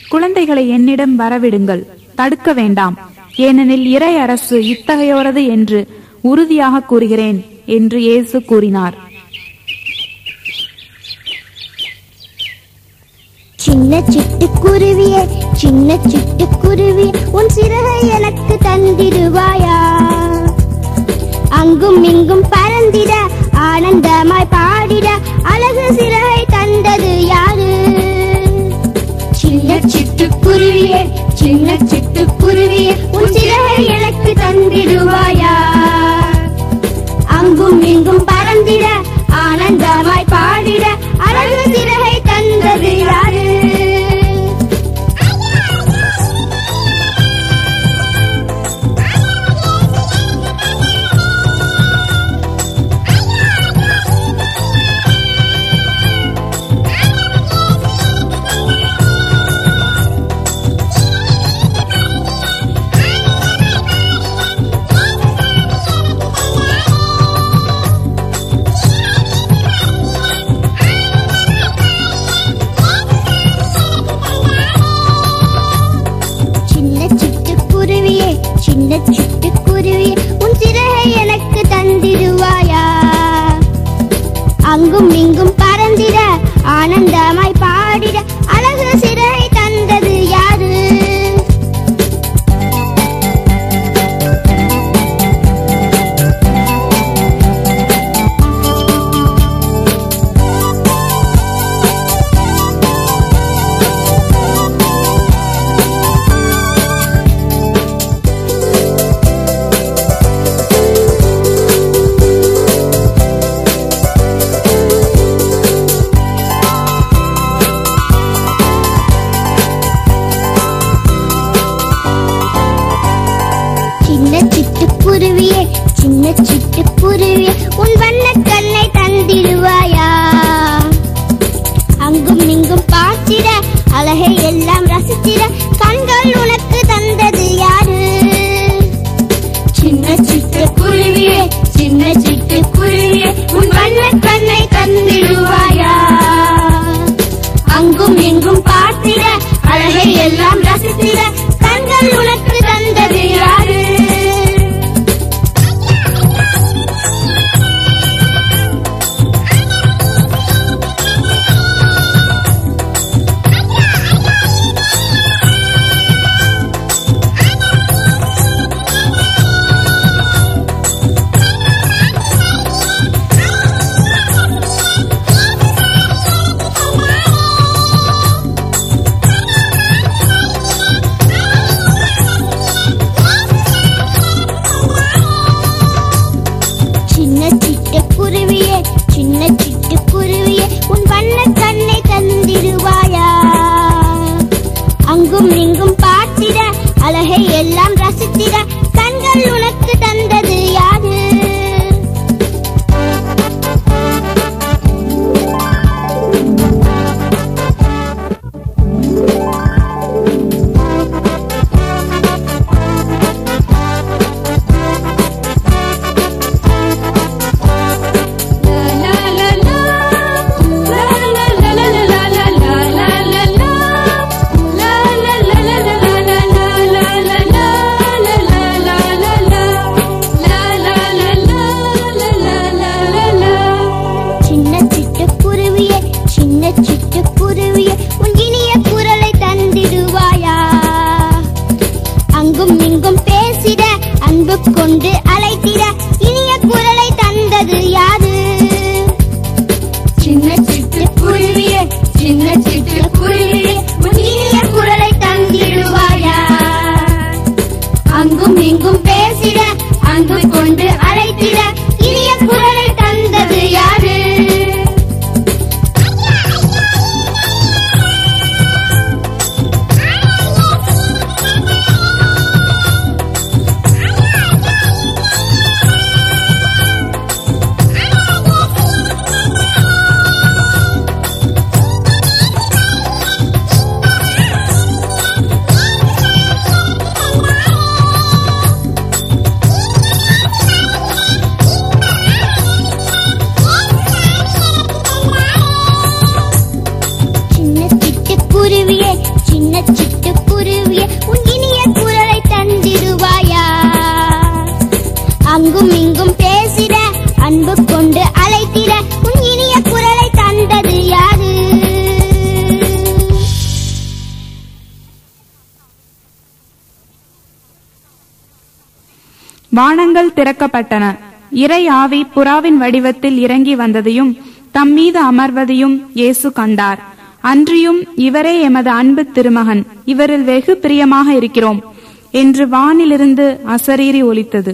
குழந்தைகளை என்னிடம் வரவிடுங்கள் தடுக்க வேண்டாம் ஏனெனில் இறை அரசு இத்தகையோரது என்று உறுதியாக கூறுகிறேன் என்று இயேசு கூறினார் சின்ன சிட்டுக்குருவியே சின்ன சிட்டுக்குருவி உன் சிறகை எனக்கு தந்திடுவாயா அங்கும் இங்கும் பறந்திட ஆனந்தமாய் பாடிட அழகு சிறகை தந்தது யாரு சின்ன சிட்டுக்குருவியே சின்ன சிட்டுக்குருவியே உன் சிறகை எனக்கு தந்திடுவாயா அங்கும் இங்கும் பறந்திட ஆனந்தமாய் பாடிட அழகு சிறகை தந்தது யாரு சின்ன சிட்டுக்குருவியே சின்ன சிட்டுக்குருவியே உன் சிறகை எனக்கு தந்திடுவாயா அங்கும் இங்கும் பறந்திட ஆனந்தமாய் பாடிட அழகு சிறகை தந்தது யாரு வானங்கள் திறக்கப்பட்டன இறை ஆவி புறாவின் வடிவத்தில் இறங்கி வந்ததையும் தம் மீது அமர்வதையும் இயேசு கண்டார் அன்றியும் இவரே எமது அன்பு திருமகன் இவரில் வெகு பிரியமாக இருக்கிறோம் என்று வானிலிருந்து அசரீரி ஒலித்தது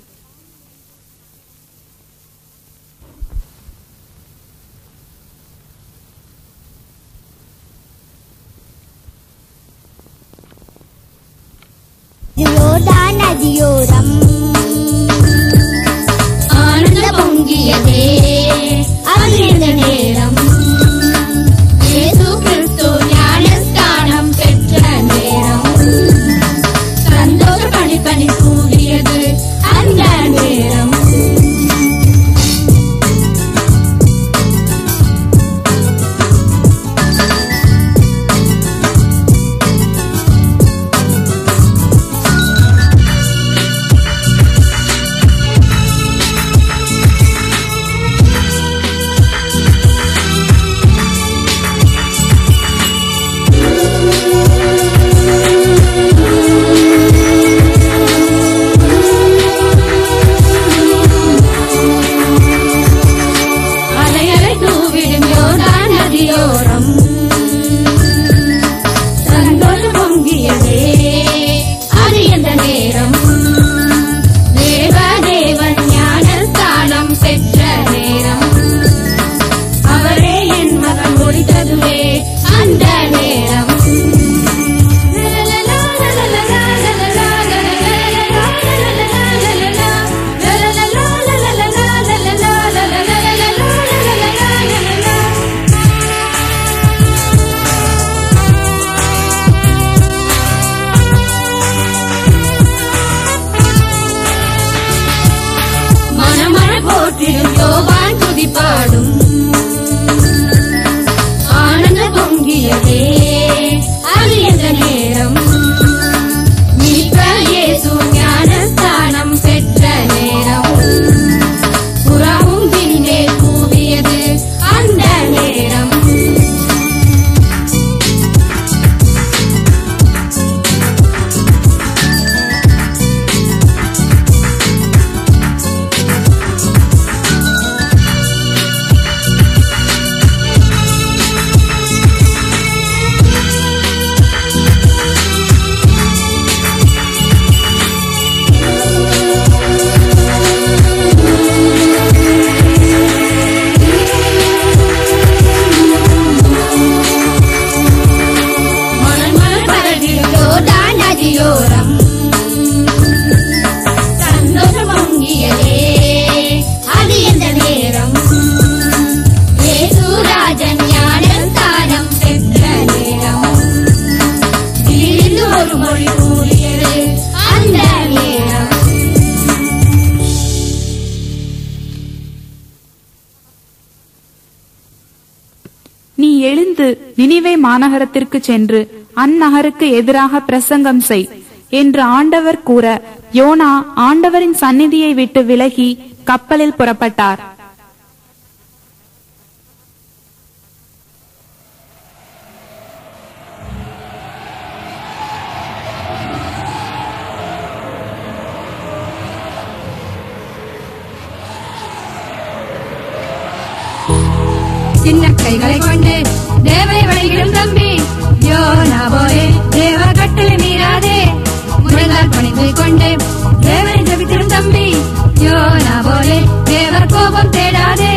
யோர்தான் நதியோரம் ஆனந்த பொங்கியதே அது இந்த நேரம் இயேசு கிறிஸ்து ஞானஸ்தானம் பெற்ற நேரம் சந்தோஷ பணி பணி கூடியது அந்த நேரம் அலையலை தூவிடும் யோர்தான் நதியோரம் சந்தோஷம் பொங்கியதே அது எந்த நேரம் தேவ தேவன் ஞானஸ்தானம் பெற்ற நேரம் அவரே என் மகன் முடித்ததுவே அந்த நேரம் மனமன போற்றிடும் யோவான் துதி பாடும் ஆனந்த பொங்கியதே அது எந்த நேரம் மீட்பர் இயேசு ஞானஸ்தானம் பெற்ற நேரம் புறாவும் பின்னே கூவியது அந்த நேரம் மணல் மணல் பரவிடும் யோர்தான் நதியோரம் சந்தோஷம் பொங்கியதே அது எந்த நேரம் இயேசுராஜன் ஞானஸ்தானம் பெற்ற நேரம் திடீர்னு ஒரு மொழி கூறியது அந்த நேரம் நீ எழுந்து நினிவே மாநகரத்திற்கு சென்று அந்நகருக்கு எதிராக பிரசங்கம் செய் என்று ஆண்டவர் கூற யோனா ஆண்டவரின் சந்நிதியை விட்டு விலகி கப்பலில் புறப்பட்டார் சின்ன கைகளை கொண்டு தேவனை வழிகிடும் தம்பி யோனா போலே தேவர் கட்டளை மீறாதே முழங்கால் பணிந்து கொண்டு தேவனை ஜபித்திடும் தம்பி யோனா போலே தேவர் கோபம் தேடாதே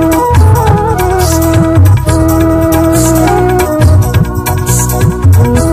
ஆ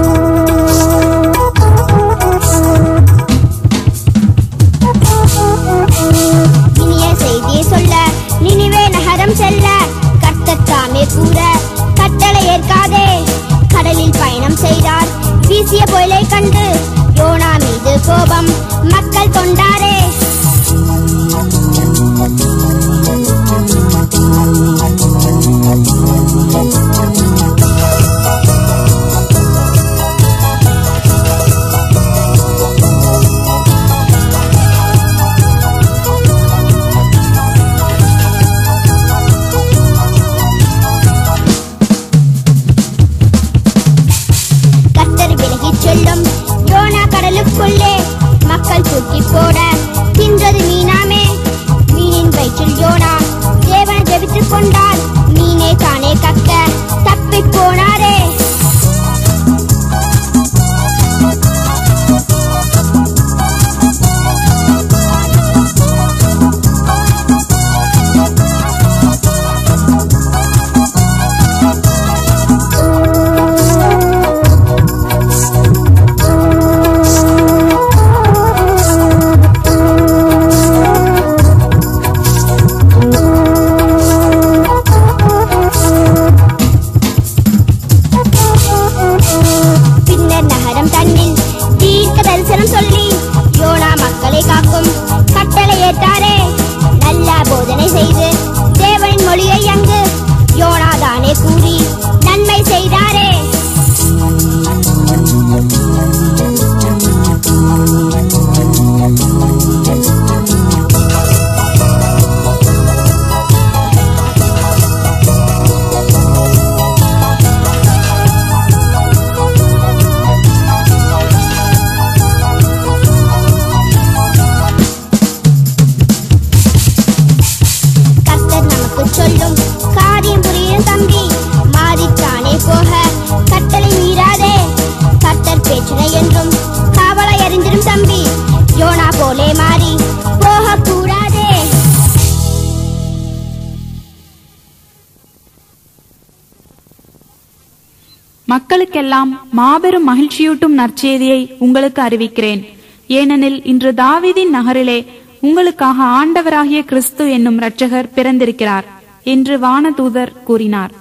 மக்களுக்கெல்லாம் மாபெரும் மகிழ்ச்சியூட்டும் நற்செய்தியை உங்களுக்கு அறிவிக்கிறேன் ஏனெனில் இன்று தாவீதின் நகரிலே உங்களுக்காக ஆண்டவராகிய கிறிஸ்து என்னும் இரட்சகர் பிறந்திருக்கிறார் என்று வானதூதர் கூறினார்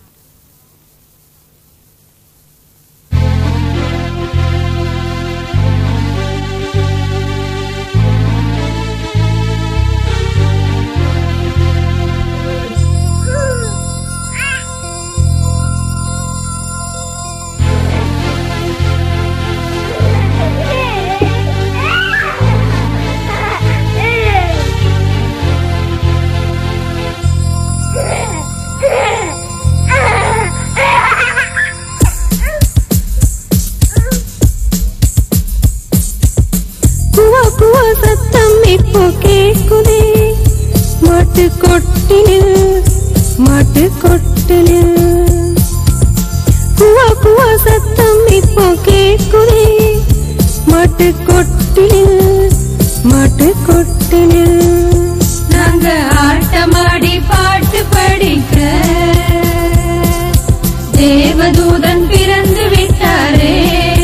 குவா குவா சத்தம் இப்போ கேக்குதே மாட்டு கொட்டினில் மாட்டு கொட்டினில் குவா குவா சத்தம் இப்போ கேக்குதே மாட்டு கொட்டினில் மாட்டு கொட்டினில் நாங்க ஆட்டமாடி பாட்டு படிக்க தேவதூதன் பிறந்து விட்டாரே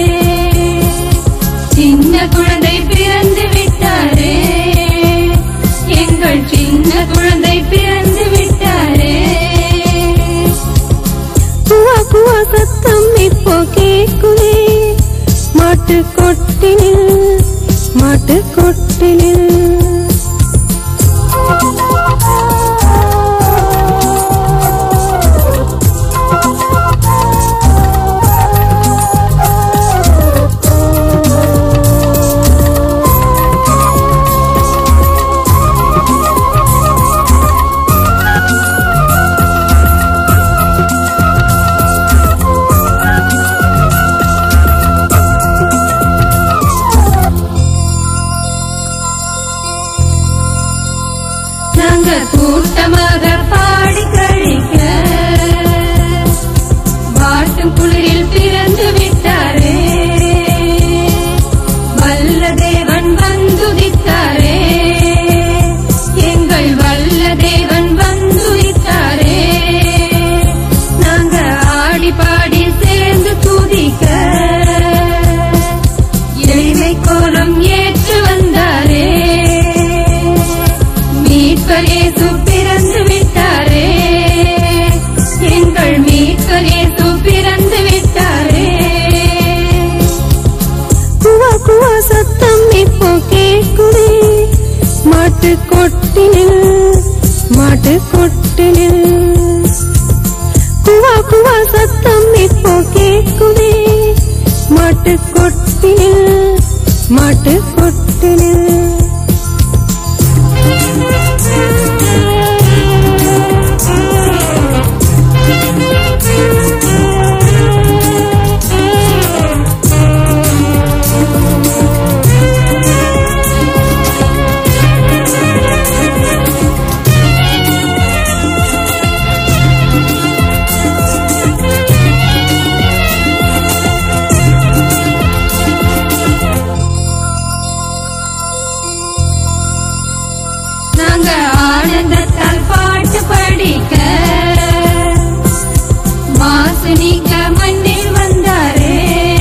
சின்ன குழந்தை பிறந்து விட்டாரே எங்கள் சின்ன குழந்தை பிறந்து விட்டாரே குவா குவா சத்தம் இப்போ கேக்குதே மாட்டு கொட்டினில் மாட்டு கொட்டினில் நாங்க கூட்டமாக பாடி கழிக்க வாட்டும் குளிரில் பிறந்து விட்டாரே வல்ல தேவன் வந்துதித்தாரே எங்கள் வல்ல தேவன் வந்துதித்தாரே நாங்க ஆடி பாடி சேர்ந்து துதிக்க எளிமை கோலம் ஏற்று வந்தாரே மீட்பர் இயேசு பிறந்து விட்டாரே எங்கள் மீட்பர் இயேசு பிறந்து விட்டாரே குவா குவா சத்தம் இப்போ கேக்குதே மாட்டு கொட்டினில் மாட்டு கொட்டினில் குவா குவா சத்தம் இப்போ கேக்குதே மாட்டு கொட்டினில் மாட்டு கொட்டினில் நாங்க ஆனந்தத்தால் பாட்டு படிக்க மாசு நீக்க மண்ணில் வந்தாரே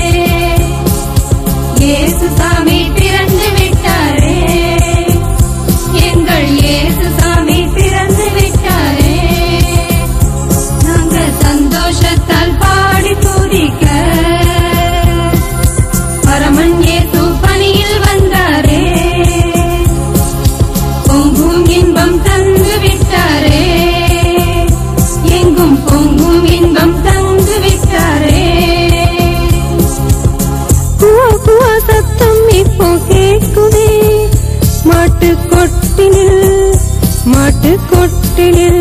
இயேசு சாமி பிறந்து விட்டாரே எங்கள் இயேசு சாமி பிறந்து விட்டாரே நாங்க சந்தோஷத்தால் பாடி துதிக்க பரமன் இயேசு பணியில் வந்தாரே பொங்கும் இன்பம் தந்து விட்டாரே எங்கும் பொங்கும் இன்பம் தந்து விட்டாரே குவா குவா சத்தம் இப்போ கேக்குதே மாட்டு கொட்டினில் மாட்டு கொட்டினில்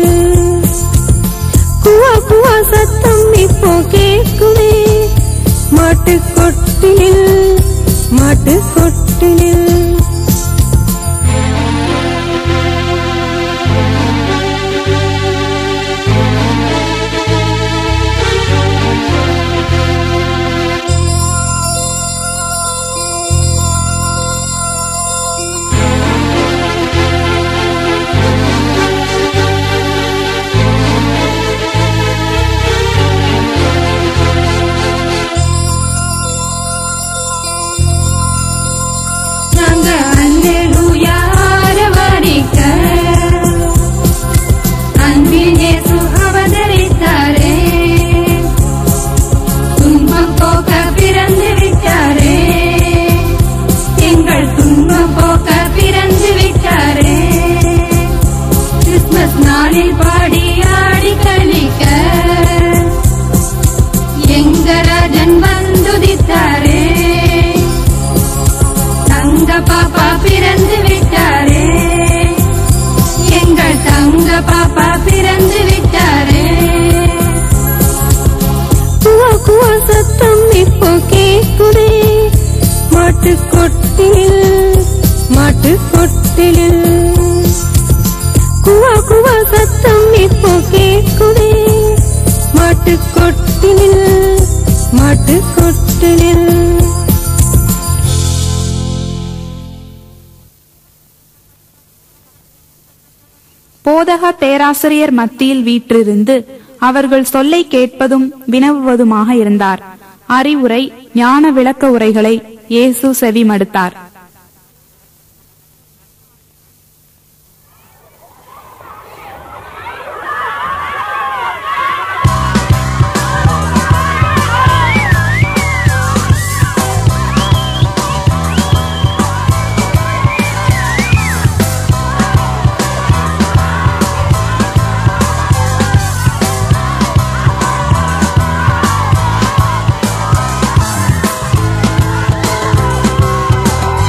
குவா குவா சத்தம் இப்போ கேக்குதே மாட்டு கொட்டினில் மாட்டு கொட்டினில் நாங்க பாப்பா பிறந்து விட்டாரே குவா குவா சத்தம் இப்போ கேக்குதே மாட்டு கொட்டிலில் மாட்டு கொட்டிலில் குவா குவா சத்தம் இப்போ கேக்குதே மாட்டு கொட்டிலில் மாட்டு கொட்டிலில் போதக பேராசிரியர் மத்தியில் வீற்றிருந்து அவர்கள் சொல்லை கேட்பதும் வினவுவதுமாக இருந்தார் அறிவுரை ஞான விளக்க உரைகளை இயேசு செவிமடுத்தார் ஆ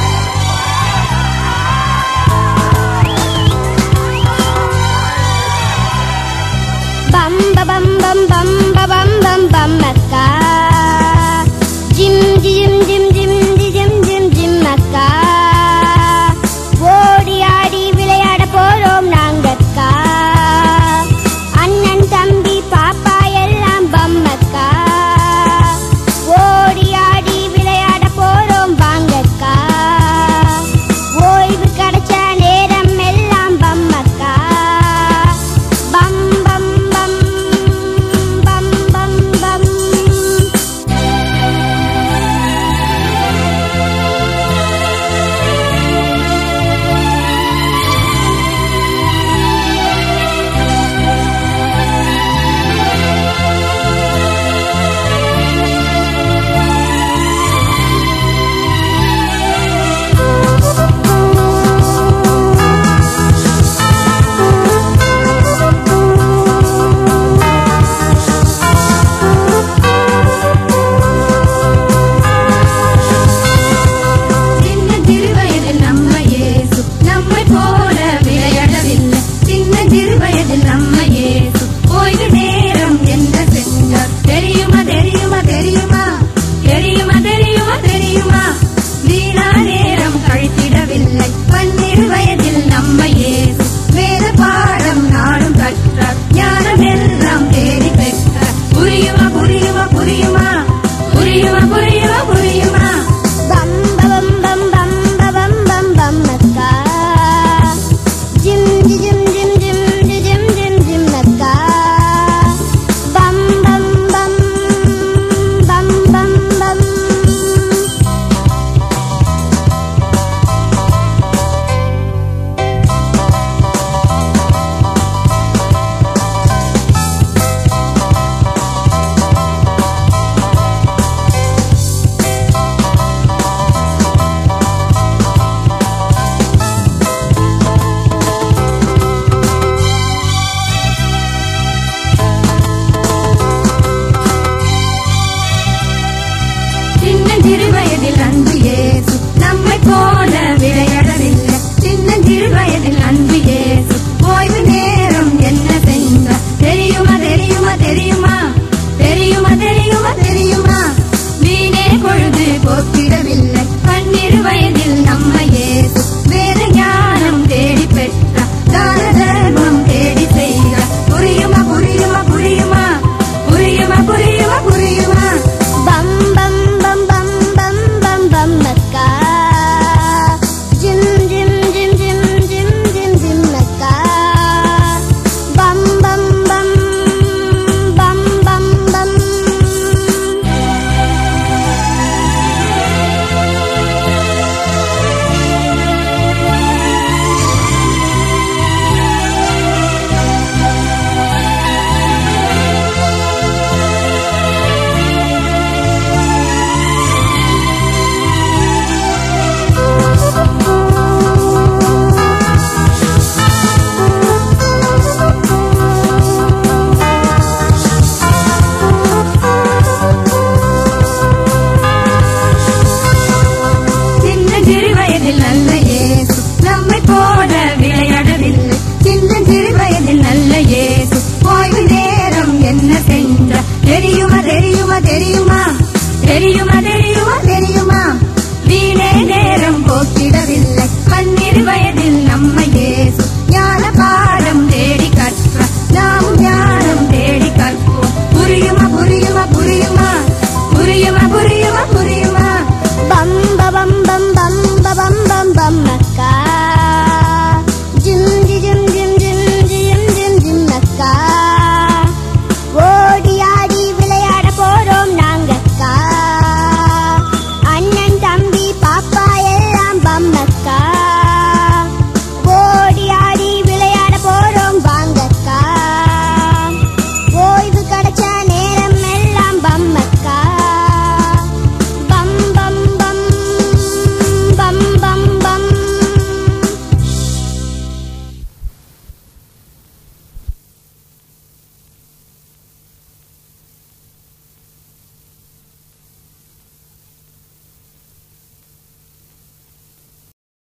செய்யும்